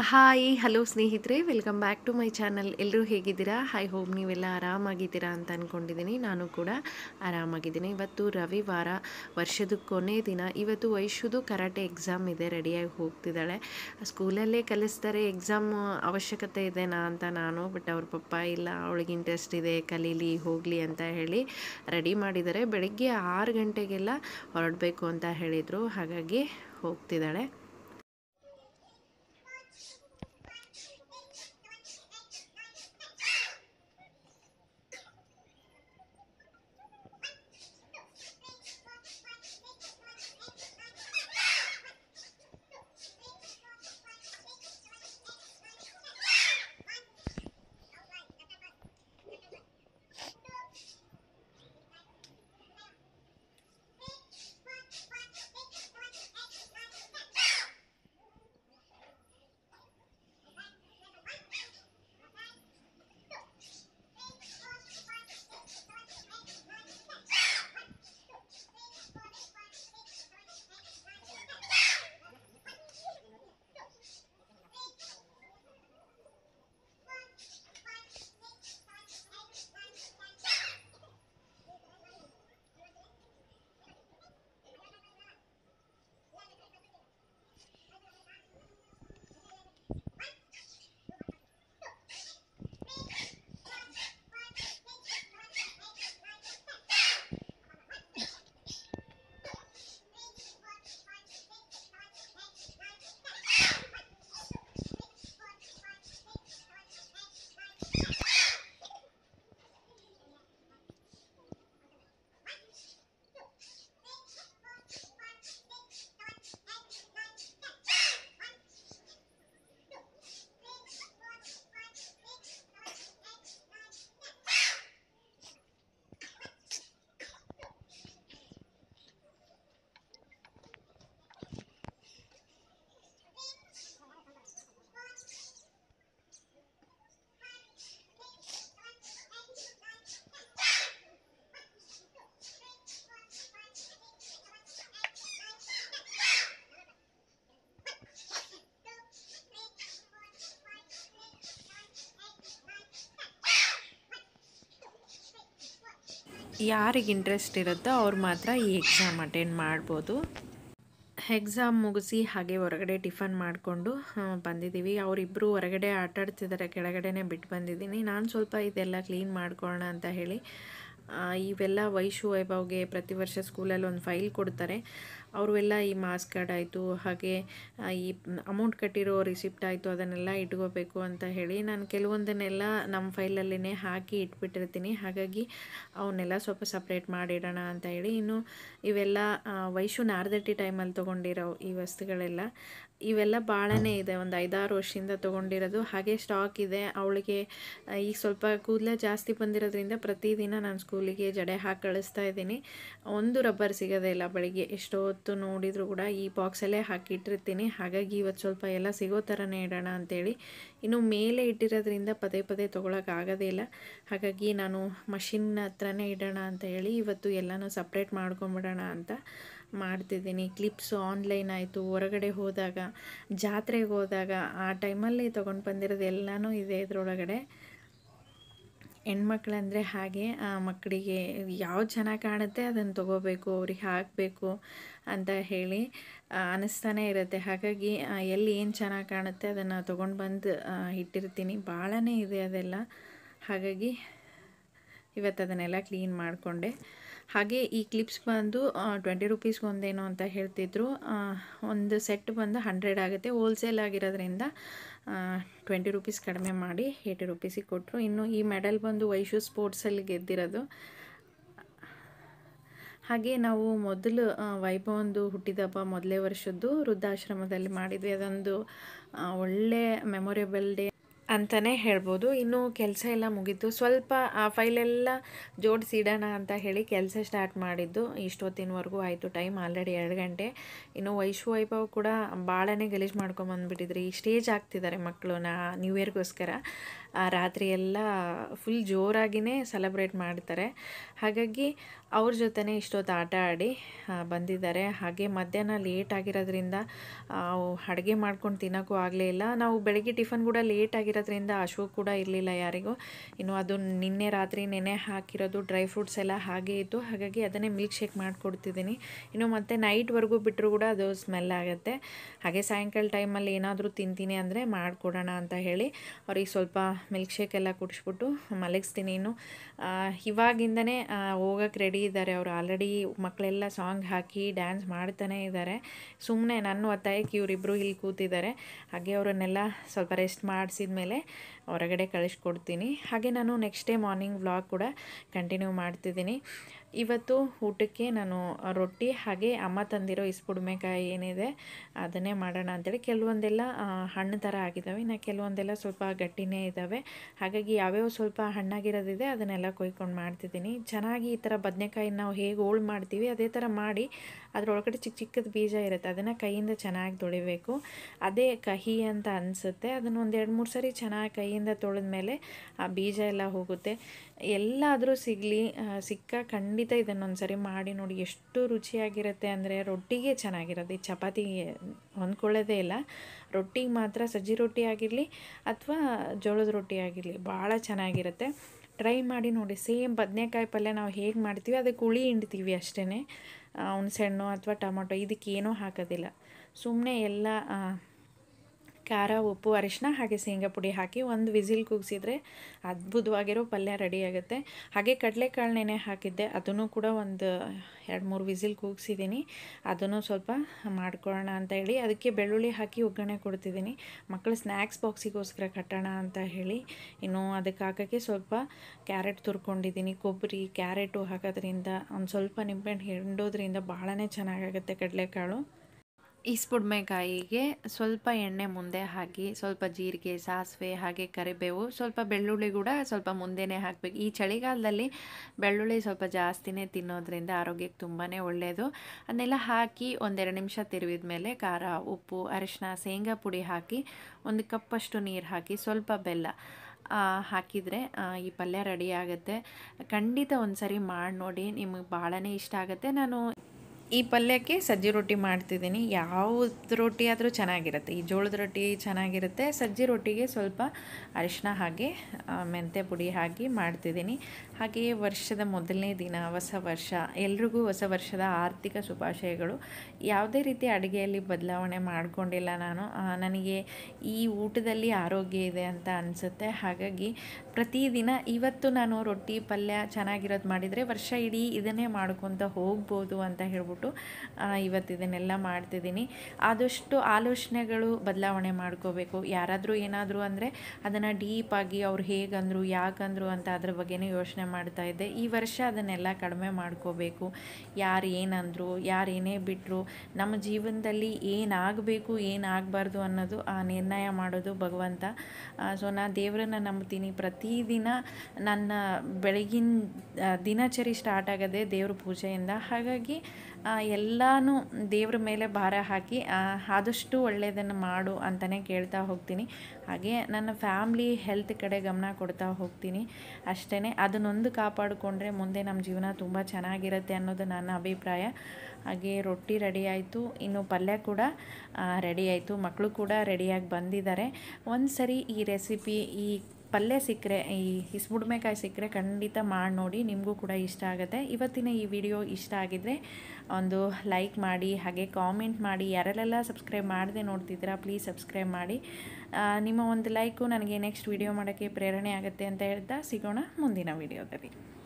hi hello ಸ್ನೇಹಿತರೆ welcome back to my channel ಎಲ್ಲರೂ ಹೇಗಿದ್ದೀರಾ ಹೈ ಹೋಮ್ ನೀವೆಲ್ಲ ಆರಾಮಾಗಿದ್ದೀರಾ ಅಂತ ಅಂದ್ಕೊಂಡಿದ್ದೀನಿ ನಾನು ಕೂಡ ಆರಾಮಾಗಿದ್ದೀನಿ ಇವತ್ತು ರವಿವಾರ ವರ್ಷದ ಕೊನೆ ದಿನ ಇವತ್ತು ವೈಶುದು ಕರಾಟೆ ಎಕ್ಸಾಮ್ ಇದೆ ರೆಡಿಯಾಗಿ ಹೋಗ್ತಿದ್ದಾಳೆ ಸ್ಕೂಲಲ್ಲೇ ಕಲಿಸ್ತಾರೆ ಎಕ್ಸಾಮ್ ಅವಶ್ಯಕತೆ ಇದೆನಾ ಅಂತ ನಾನು ಬಟ್ ಅವ್ರ ಪಪ್ಪ ಇಲ್ಲ ಅವಳಿಗೆ ಇಂಟ್ರೆಸ್ಟ್ ಇದೆ ಕಲೀಲಿ ಹೋಗಲಿ ಅಂತ ಹೇಳಿ ರೆಡಿ ಮಾಡಿದ್ದಾರೆ ಬೆಳಗ್ಗೆ ಆರು ಗಂಟೆಗೆಲ್ಲ ಹೊರಡಬೇಕು ಅಂತ ಹೇಳಿದರು ಹಾಗಾಗಿ ಹೋಗ್ತಿದ್ದಾಳೆ ಯಾರಿಗೆ ಇಂಟ್ರೆಸ್ಟ್ ಇರುತ್ತೋ ಅವ್ರು ಮಾತ್ರ ಈ ಎಕ್ಸಾಮ್ ಅಟೆಂಡ್ ಮಾಡ್ಬೋದು ಎಕ್ಸಾಮ್ ಮುಗಿಸಿ ಹಾಗೆ ಹೊರಗಡೆ ಟಿಫನ್ ಮಾಡಿಕೊಂಡು ಬಂದಿದ್ದೀವಿ ಅವರಿಬ್ಬರು ಹೊರಗಡೆ ಆಟಾಡ್ತಿದ್ದಾರೆ ಕೆಳಗಡೆನೇ ಬಿಟ್ಟು ಬಂದಿದ್ದೀನಿ ನಾನು ಸ್ವಲ್ಪ ಇದೆಲ್ಲ ಕ್ಲೀನ್ ಮಾಡ್ಕೊಳ್ಳೋಣ ಅಂತ ಹೇಳಿ ಇವೆಲ್ಲ ವೈಶು ವೈಭವ್ಗೆ ಪ್ರತಿ ವರ್ಷ ಸ್ಕೂಲಲ್ಲಿ ಒಂದು ಫೈಲ್ ಕೊಡ್ತಾರೆ ಅವರು ಎಲ್ಲ ಈ ಮಾಸ್ ಕಾರ್ಡ್ ಆಯಿತು ಹಾಗೆ ಈ ಅಮೌಂಟ್ ಕಟ್ಟಿರೋ ರಿಸಿಪ್ಟ್ ಆಯಿತು ಅದನ್ನೆಲ್ಲ ಇಟ್ಕೋಬೇಕು ಅಂತ ಹೇಳಿ ನಾನು ಕೆಲವೊಂದನ್ನೆಲ್ಲ ನಮ್ಮ ಫೈಲಲ್ಲೇ ಹಾಕಿ ಇಟ್ಬಿಟ್ಟಿರ್ತೀನಿ ಹಾಗಾಗಿ ಅವನ್ನೆಲ್ಲ ಸ್ವಲ್ಪ ಸಪ್ರೇಟ್ ಮಾಡಿಡೋಣ ಅಂತ ಹೇಳಿ ಇನ್ನು ಇವೆಲ್ಲ ವೈಶು ನಾರ್ದಟ್ಟಿ ಟೈಮಲ್ಲಿ ತೊಗೊಂಡಿರೋ ಈ ವಸ್ತುಗಳೆಲ್ಲ ಇವೆಲ್ಲ ಭಾಳನೇ ಇದೆ ಒಂದು ಐದಾರು ವರ್ಷದಿಂದ ತೊಗೊಂಡಿರೋದು ಹಾಗೆ ಸ್ಟಾಕ್ ಇದೆ ಅವಳಿಗೆ ಈಗ ಸ್ವಲ್ಪ ಕೂದಲೇ ಜಾಸ್ತಿ ಬಂದಿರೋದ್ರಿಂದ ಪ್ರತಿದಿನ ನಾನು ಸ್ಕೂಲಿಗೆ ಜಡೆ ಹಾಕಿ ಕಳಿಸ್ತಾ ಇದ್ದೀನಿ ಒಂದು ರಬ್ಬರ್ ಸಿಗೋದೇ ಇಲ್ಲ ಬೆಳಿಗ್ಗೆ ಎಷ್ಟೋ ಹೊತ್ತು ನೋಡಿದರೂ ಕೂಡ ಈ ಬಾಕ್ಸಲ್ಲೇ ಹಾಕಿಟ್ಟಿರ್ತೀನಿ ಹಾಗಾಗಿ ಇವತ್ತು ಸ್ವಲ್ಪ ಎಲ್ಲ ಸಿಗೋ ಥರನೇ ಇಡೋಣ ಅಂತೇಳಿ ಇನ್ನು ಮೇಲೆ ಇಟ್ಟಿರೋದ್ರಿಂದ ಪದೇ ಪದೇ ತೊಗೊಳಕ್ಕಾಗೋದೇ ಇಲ್ಲ ಹಾಗಾಗಿ ನಾನು ಮಷಿನ್ ಹತ್ರನೇ ಇಡೋಣ ಅಂತ ಹೇಳಿ ಇವತ್ತು ಎಲ್ಲನೂ ಸಪ್ರೇಟ್ ಮಾಡ್ಕೊಂಬಿಡೋಣ ಅಂತ ಮಾಡ್ತಿದ್ದೀನಿ ಕ್ಲಿಪ್ಸು ಆನ್ಲೈನ್ ಆಯಿತು ಹೊರಗಡೆ ಹೋದಾಗ ಜಾತ್ರೆಗೆ ಹೋದಾಗ ಆ ಟೈಮಲ್ಲಿ ತೊಗೊಂಡು ಬಂದಿರೋದು ಎಲ್ಲನೂ ಇದೆ ಇದರೊಳಗಡೆ ಹೆಣ್ಮಕ್ಳಂದರೆ ಹಾಗೆ ಮಕ್ಕಳಿಗೆ ಯಾವ್ದು ಚೆನ್ನಾಗಿ ಕಾಣುತ್ತೆ ಅದನ್ನು ತೊಗೋಬೇಕು ಅವ್ರಿಗೆ ಹಾಕಬೇಕು ಅಂತ ಹೇಳಿ ಅನ್ನಿಸ್ತಾನೆ ಇರುತ್ತೆ ಹಾಗಾಗಿ ಎಲ್ಲಿ ಏನು ಚೆನ್ನಾಗಿ ಕಾಣುತ್ತೆ ಅದನ್ನು ತೊಗೊಂಡು ಬಂದು ಇಟ್ಟಿರ್ತೀನಿ ಭಾಳನೇ ಇದೆ ಅದೆಲ್ಲ ಹಾಗಾಗಿ ಇವತ್ತು ಅದನ್ನೆಲ್ಲ ಕ್ಲೀನ್ ಮಾಡಿಕೊಂಡೆ ಹಾಗೆ ಈ ಕ್ಲಿಪ್ಸ್ ಬಂದು ಟ್ವೆಂಟಿ ರುಪೀಸ್ಗೆ ಒಂದೇನೋ ಅಂತ ಹೇಳ್ತಿದ್ರು ಒಂದು ಸೆಟ್ ಬಂದು ಹಂಡ್ರೆಡ್ ಆಗುತ್ತೆ ಹೋಲ್ಸೇಲ್ ಆಗಿರೋದ್ರಿಂದ ಟ್ವೆಂಟಿ ರುಪೀಸ್ ಕಡಿಮೆ ಮಾಡಿ ಏಯ್ಟಿ ರುಪೀಸಿಗೆ ಕೊಟ್ಟರು ಇನ್ನು ಈ ಮೆಡಲ್ ಬಂದು ವೈಶು ಸ್ಪೋರ್ಟ್ಸಲ್ಲಿ ಗೆದ್ದಿರೋದು ಹಾಗೆ ನಾವು ಮೊದಲು ವೈಭವಂದು ಹುಟ್ಟಿದಬ್ಬ ಮೊದಲೇ ವರ್ಷದ್ದು ವೃದ್ಧಾಶ್ರಮದಲ್ಲಿ ಮಾಡಿದ್ವಿ ಅದೊಂದು ಒಳ್ಳೆ ಮೆಮೊರೇಬಲ್ ಡೇ ಅಂತಲೇ ಹೇಳ್ಬೋದು ಇನ್ನು ಕೆಲಸ ಎಲ್ಲ ಮುಗೀತು ಸ್ವಲ್ಪ ಆ ಫೈಲೆಲ್ಲ ಜೋಡಿಸಿಡೋಣ ಅಂತ ಹೇಳಿ ಕೆಲಸ ಸ್ಟಾರ್ಟ್ ಮಾಡಿದ್ದು ಇಷ್ಟೊತ್ತಿನವರೆಗೂ ಆಯಿತು ಟೈಮ್ ಆಲ್ರೆಡಿ ಎರಡು ಗಂಟೆ ಇನ್ನು ವೈಶು ವೈಭವ್ ಕೂಡ ಭಾಳನೇ ಗಲೀಜು ಮಾಡ್ಕೊಂಬಂದ್ಬಿಟ್ಟಿದ್ರಿ ಸ್ಟೇಜ್ ಆಗ್ತಿದ್ದಾರೆ ಮಕ್ಕಳು ನಾ ನ್ಯೂ ಇಯರ್ಗೋಸ್ಕರ ಆ ರಾತ್ರಿ ಎಲ್ಲ ಫುಲ್ ಜೋರಾಗಿಯೇ ಸೆಲೆಬ್ರೇಟ್ ಮಾಡ್ತಾರೆ ಹಾಗಾಗಿ ಅವ್ರ ಜೊತೆನೇ ಇಷ್ಟೊತ್ತು ಆಟ ಆಡಿ ಆ, ಬಂದಿದ್ದಾರೆ ಹಾಗೆ ಮಧ್ಯಾಹ್ನ ಲೇಟ್ ಆಗಿರೋದ್ರಿಂದ ಅಡುಗೆ ಮಾಡ್ಕೊಂಡು ತಿನ್ನೋಕ್ಕೂ ಆಗಲೇ ಇಲ್ಲ ನಾವು ಬೆಳಗ್ಗೆ ಟಿಫನ್ ಕೂಡ ಲೇಟ್ ಆಗಿರೋದ್ರಿಂದ ಹಶು ಕೂಡ ಇರಲಿಲ್ಲ ಯಾರಿಗೂ ಇನ್ನು ಅದು ನಿನ್ನೆ ರಾತ್ರಿ ನೆನೆ ಹಾಕಿರೋದು ಡ್ರೈ ಫ್ರೂಟ್ಸ್ ಎಲ್ಲ ಹಾಗೆ ಇತ್ತು ಹಾಗಾಗಿ ಅದನ್ನೇ ಮಿಲ್ಕ್ ಶೇಕ್ ಮಾಡಿಕೊಡ್ತಿದ್ದೀನಿ ಇನ್ನು ಮತ್ತೆ ನೈಟ್ವರೆಗೂ ಬಿಟ್ಟರು ಕೂಡ ಅದು ಸ್ಮೆಲ್ ಆಗುತ್ತೆ ಹಾಗೆ ಸಾಯಂಕಾಲ ಟೈಮಲ್ಲಿ ಏನಾದರೂ ತಿಂತೀನಿ ಅಂದರೆ ಮಾಡಿಕೊಡೋಣ ಅಂತ ಹೇಳಿ ಅವ್ರಿಗೆ ಸ್ವಲ್ಪ ಮಿಲ್ಕ್ ಶೇಕ್ ಎಲ್ಲ ಕುಡಿಸ್ಬಿಟ್ಟು ಮಲಗಿಸ್ತೀನಿ ಇನ್ನು ಆ, ಇವಾಗಿಂದನೇ ಹೋಗಕ್ಕೆ ರೆಡಿ ಇದ್ದಾರೆ ಅವರು ಆಲ್ರೆಡಿ ಮಕ್ಕಳೆಲ್ಲ ಸಾಂಗ್ ಹಾಕಿ ಡ್ಯಾನ್ಸ್ ಮಾಡ್ತಾನೆ ಇದ್ದಾರೆ ಸುಮ್ಮನೆ ನನ್ನ ಒತ್ತಾಯಕ್ಕೆ ಇವರಿಬ್ಬರು ಇಲ್ಲಿ ಕೂತಿದ್ದಾರೆ ಹಾಗೆ ಅವರನ್ನೆಲ್ಲ ಸ್ವಲ್ಪ ರೆಸ್ಟ್ ಮಾಡಿಸಿದ ಮೇಲೆ ಹೊರಗಡೆ ಕಳಿಸ್ಕೊಡ್ತೀನಿ ಹಾಗೆ ನಾನು ನೆಕ್ಸ್ಟ್ ಡೇ ಮಾರ್ನಿಂಗ್ ವ್ಲಾಗ್ ಕೂಡ ಕಂಟಿನ್ಯೂ ಮಾಡ್ತಿದ್ದೀನಿ ಇವತ್ತು ಊಟಕ್ಕೆ ನಾನು ರೊಟ್ಟಿ ಹಾಗೆ ಅಮ್ಮ ತಂದಿರೋ ಇಸ್ಪುಡ್ಮೆಕಾಯಿ ಏನಿದೆ ಅದನ್ನೇ ಮಾಡೋಣ ಅಂತೇಳಿ ಕೆಲವೊಂದೆಲ್ಲ ಆ, ಹಣ್ಣು ಥರ ಆಗಿದ್ದಾವೆ ಇನ್ನು ಕೆಲವೊಂದೆಲ್ಲ ಸ್ವಲ್ಪ ಗಟ್ಟಿನೇ ಇದ್ದಾವೆ ಹಾಗಾಗಿ ಯಾವ್ಯಾವ ಸ್ವಲ್ಪ ಹಣ್ಣಾಗಿರೋದಿದೆ ಅದನ್ನೆಲ್ಲ ಕೊಯ್ಕೊಂಡು ಮಾಡ್ತಿದ್ದೀನಿ ಚೆನ್ನಾಗಿ ಈ ಥರ ಬದನೆಕಾಯಿ ನಾವು ಹೇಗೆ ಹೋಳು ಮಾಡ್ತೀವಿ ಅದೇ ಥರ ಮಾಡಿ ಅದರೊಳಗಡೆ ಚಿಕ್ಕ ಚಿಕ್ಕದ ಬೀಜ ಇರುತ್ತೆ ಅದನ್ನು ಕೈಯಿಂದ ಚೆನ್ನಾಗಿ ತೊಳಿಬೇಕು ಅದೇ ಕಹಿ ಅಂತ ಅನಿಸುತ್ತೆ ಅದನ್ನು ಒಂದು ಎರಡು ಮೂರು ಸರಿ ಚೆನ್ನಾಗಿ ಕೈಯಿಂದ ತೊಳೆದ ಮೇಲೆ ಆ ಬೀಜ ಎಲ್ಲ ಹೋಗುತ್ತೆ ಎಲ್ಲಾದರೂ ಸಿಗಲಿ ಸಿಕ್ಕ ಖಂಡಿತ ಇದನ್ನೊಂದು ಸರಿ ಮಾಡಿ ನೋಡಿ ಎಷ್ಟು ರುಚಿಯಾಗಿರುತ್ತೆ ಅಂದರೆ ರೊಟ್ಟಿಗೆ ಚೆನ್ನಾಗಿರೋದು ಈ ಚಪಾತಿಗೆ ಹೊಂದ್ಕೊಳ್ಳೋದೇ ಇಲ್ಲ ರೊಟ್ಟಿಗೆ ಮಾತ್ರ ಸಜ್ಜಿ ರೊಟ್ಟಿ ಆಗಿರಲಿ ಅಥವಾ ಜೋಳದ ರೊಟ್ಟಿ ಆಗಿರಲಿ ಭಾಳ ಚೆನ್ನಾಗಿರುತ್ತೆ ಟ್ರೈ ಮಾಡಿ ನೋಡಿ ಸೇಮ್ ಬದನೆಕಾಯಿ ಪಲ್ಯ ನಾವು ಹೇಗೆ ಮಾಡ್ತೀವಿ ಅದಕ್ಕೆ ಹುಳಿ ಹಿಂಡ್ತೀವಿ ಅಷ್ಟೇ ಹುಣಸೆಹಣ್ಣು ಅಥವಾ ಟೊಮೊಟೊ ಇದಕ್ಕೇನೂ ಹಾಕೋದಿಲ್ಲ ಸುಮ್ಮನೆ ಎಲ್ಲ ಆ, ಖಾರ ಉಪ್ಪು ಅರಿಶಿನ ಹಾಗೆ ಶೇಂಗಾ ಪುಡಿ ಹಾಕಿ ಒಂದು ವಿಸಿಲ್ ಕೂಗಿಸಿದ್ರೆ ಅದ್ಭುತವಾಗಿರೋ ಪಲ್ಯ ರೆಡಿ ಆಗುತ್ತೆ ಹಾಗೆ ಕಡಲೆಕಾಳು ನೆನೆ ಹಾಕಿದ್ದೆ ಅದನ್ನು ಕೂಡ ಒಂದು ಎರಡು ಮೂರು ವಿಸಿಲ್ ಕೂಗಿಸಿದ್ದೀನಿ ಅದನ್ನು ಸ್ವಲ್ಪ ಮಾಡ್ಕೊಳ್ಳೋಣ ಅಂತ ಹೇಳಿ ಅದಕ್ಕೆ ಬೆಳ್ಳುಳ್ಳಿ ಹಾಕಿ ಒಗ್ಗರಣೆ ಕೊಡ್ತಿದ್ದೀನಿ ಮಕ್ಕಳು ಸ್ನ್ಯಾಕ್ಸ್ ಬಾಕ್ಸಿಗೋಸ್ಕರ ಕಟ್ಟೋಣ ಅಂತ ಹೇಳಿ ಇನ್ನು ಅದಕ್ಕೆ ಹಾಕೋಕ್ಕೆ ಸ್ವಲ್ಪ ಕ್ಯಾರೆಟ್ ತುರ್ಕೊಂಡಿದ್ದೀನಿ ಕೊಬ್ಬರಿ ಕ್ಯಾರೆಟು ಹಾಕೋದ್ರಿಂದ ಒಂದು ಸ್ವಲ್ಪ ನಿಂಬೆಹಣ್ಣು ಹಿಂಡೋದ್ರಿಂದ ಭಾಳನೇ ಚೆನ್ನಾಗಾಗುತ್ತೆ ಕಡಲೆಕಾಳು ಇಸ್ಪುಡ್ಮೆಕಾಯಿಗೆ ಸ್ವಲ್ಪ ಎಣ್ಣೆ ಮುಂದೆ ಹಾಕಿ ಸ್ವಲ್ಪ ಜೀರಿಗೆ ಸಾಸಿವೆ ಹಾಗೆ ಕರಿಬೇವು ಸ್ವಲ್ಪ ಬೆಳ್ಳುಳ್ಳಿ ಕೂಡ ಸ್ವಲ್ಪ ಮುಂದೆನೇ ಹಾಕಬೇಕು ಈ ಚಳಿಗಾಲದಲ್ಲಿ ಬೆಳ್ಳುಳ್ಳಿ ಸ್ವಲ್ಪ ಜಾಸ್ತಿನೇ ತಿನ್ನೋದ್ರಿಂದ ಆರೋಗ್ಯಕ್ಕೆ ತುಂಬಾ ಒಳ್ಳೆಯದು ಅದನ್ನೆಲ್ಲ ಹಾಕಿ ಒಂದೆರಡು ನಿಮಿಷ ತಿರುವಿದ ಮೇಲೆ ಖಾರ ಉಪ್ಪು ಅರಿಶಿನ ಶೇಂಗಾ ಪುಡಿ ಹಾಕಿ ಒಂದು ಕಪ್ಪಷ್ಟು ನೀರು ಹಾಕಿ ಸ್ವಲ್ಪ ಬೆಲ್ಲ ಆ, ಹಾಕಿದರೆ ಆ, ಈ ಪಲ್ಯ ರೆಡಿ ಆಗುತ್ತೆ ಖಂಡಿತ ಒಂದು ಸರಿ ಮಾಡಿ ನೋಡಿ ನಿಮಗೆ ಭಾಳನೇ ಇಷ್ಟ ಆಗುತ್ತೆ ನಾನು ಈ ಪಲ್ಯಕ್ಕೆ ಸಜ್ಜಿ ರೊಟ್ಟಿ ಮಾಡ್ತಿದ್ದೀನಿ ಯಾವ್ದು ರೊಟ್ಟಿ ಆದರೂ ಚೆನ್ನಾಗಿರುತ್ತೆ ಈ ಜೋಳದ ರೊಟ್ಟಿ ಚೆನ್ನಾಗಿರುತ್ತೆ ಸಜ್ಜಿ ರೊಟ್ಟಿಗೆ ಸ್ವಲ್ಪ ಅರಿಶಿನ ಹಾಗೆ ಆ, ಮೆಂತ್ಯ ಪುಡಿ ಹಾಕಿ ಮಾಡ್ತಿದ್ದೀನಿ ಹಾಗೆಯೇ ವರ್ಷದ ಮೊದಲನೇ ದಿನ ಹೊಸ ವರ್ಷ ಎಲ್ರಿಗೂ ಹೊಸ ವರ್ಷದ ಆರ್ಥಿಕ ಶುಭಾಶಯಗಳು ಯಾವುದೇ ರೀತಿ ಅಡುಗೆಯಲ್ಲಿ ಬದಲಾವಣೆ ಮಾಡಿಕೊಂಡಿಲ್ಲ ನಾನು ಆ, ನನಗೆ ಈ ಊಟದಲ್ಲಿ ಆರೋಗ್ಯ ಇದೆ ಅಂತ ಅನಿಸುತ್ತೆ ಹಾಗಾಗಿ ಪ್ರತಿದಿನ ಇವತ್ತು ನಾನು ರೊಟ್ಟಿ ಪಲ್ಯ ಚೆನ್ನಾಗಿರೋದು ಮಾಡಿದರೆ ವರ್ಷ ಇಡೀ ಇದನ್ನೇ ಮಾಡ್ಕೊತ ಹೋಗ್ಬೋದು ಅಂತ ಹೇಳ್ಬಿಟ್ಟು ಆ, ಇವತ್ತು ಇದನ್ನೆಲ್ಲ ಮಾಡ್ತಿದ್ದೀನಿ ಆದಷ್ಟು ಆಲೋಚನೆಗಳು ಬದಲಾವಣೆ ಮಾಡ್ಕೋಬೇಕು ಯಾರಾದರೂ ಏನಾದರೂ ಅಂದರೆ ಅದನ್ನು ಡೀಪಾಗಿ ಅವ್ರು ಹೇಗಂದ್ರು ಯಾಕಂದ್ರು ಅಂತ ಅದ್ರ ಬಗ್ಗೆನೇ ಯೋಚನೆ ಮಾಡ್ತಾ ಇದ್ದೆ ಈ ವರ್ಷ ಅದನ್ನೆಲ್ಲ ಕಡಿಮೆ ಮಾಡ್ಕೋಬೇಕು ಯಾರು ಏನಂದ್ರು ಯಾರು ಏನೇ ಬಿಟ್ಟರು ನಮ್ಮ ಜೀವನದಲ್ಲಿ ಏನಾಗಬೇಕು ಏನಾಗಬಾರ್ದು ಅನ್ನೋದು ಆ ನಿರ್ಣಯ ಮಾಡೋದು ಭಗವಂತ ಸೊ ನಾನು ದೇವರನ್ನ ನಂಬ್ತೀನಿ ಪ್ರತಿದಿನ ನನ್ನ ಬೆಳಗಿನ ಆ, ದಿನಚರಿ ಸ್ಟಾರ್ಟ್ ಆಗೋದೇ ದೇವ್ರ ಪೂಜೆಯಿಂದ ಹಾಗಾಗಿ ಆ, ಎಲ್ಲನೂ ದೇವ್ರ ಮೇಲೆ ಭಾರ ಹಾಕಿ ಆ, ಆದಷ್ಟು ಒಳ್ಳೆಯದನ್ನು ಮಾಡು ಅಂತಲೇ ಕೇಳ್ತಾ ಹೋಗ್ತೀನಿ ಹಾಗೆ ನನ್ನ ಫ್ಯಾಮ್ಲಿ ಹೆಲ್ತ್ ಕಡೆ ಗಮನ ಕೊಡ್ತಾ ಹೋಗ್ತೀನಿ ಅಷ್ಟೇ ಅದನ್ನೊಂದು ಕಾಪಾಡಿಕೊಂಡ್ರೆ ಮುಂದೆ ನಮ್ಮ ಜೀವನ ತುಂಬ ಚೆನ್ನಾಗಿರುತ್ತೆ ಅನ್ನೋದು ನನ್ನ ಅಭಿಪ್ರಾಯ ಹಾಗೆ ರೊಟ್ಟಿ ರೆಡಿ ಆಯಿತು ಇನ್ನು ಪಲ್ಯ ಕೂಡ ರೆಡಿ ಆಯಿತು ಮಕ್ಕಳು ಕೂಡ ರೆಡಿಯಾಗಿ ಬಂದಿದ್ದಾರೆ ಒಂದು ಸರಿ ಈ ರೆಸಿಪಿ ಈ ಪಲ್ಯ ಸಿಕ್ಕರೆ ಈ ಇಸ್ಬುಡ್ಮೆಕಾಯಿ ಸಿಕ್ಕರೆ ಖಂಡಿತ ಮಾಡಿ ನೋಡಿ ನಿಮಗೂ ಕೂಡ ಇಷ್ಟ ಆಗುತ್ತೆ ಇವತ್ತಿನ ಈ ವಿಡಿಯೋ ಇಷ್ಟ ಆಗಿದ್ದರೆ ಒಂದು ಲೈಕ್ ಮಾಡಿ ಹಾಗೆ ಕಾಮೆಂಟ್ ಮಾಡಿ ಯಾರೆಲ್ಲ ಸಬ್ಸ್ಕ್ರೈಬ್ ಮಾಡದೆ ನೋಡ್ತಿದ್ದೀರಾ ಪ್ಲೀಸ್ ಸಬ್ಸ್ಕ್ರೈಬ್ ಮಾಡಿ ಆ, ನಿಮ್ಮ ಒಂದು ಲೈಕು ನನಗೆ ನೆಕ್ಸ್ಟ್ ವಿಡಿಯೋ ಮಾಡೋಕ್ಕೆ ಪ್ರೇರಣೆ ಆಗುತ್ತೆ ಅಂತ ಹೇಳ್ತಾ ಸಿಗೋಣ ಮುಂದಿನ ವಿಡಿಯೋದಲ್ಲಿ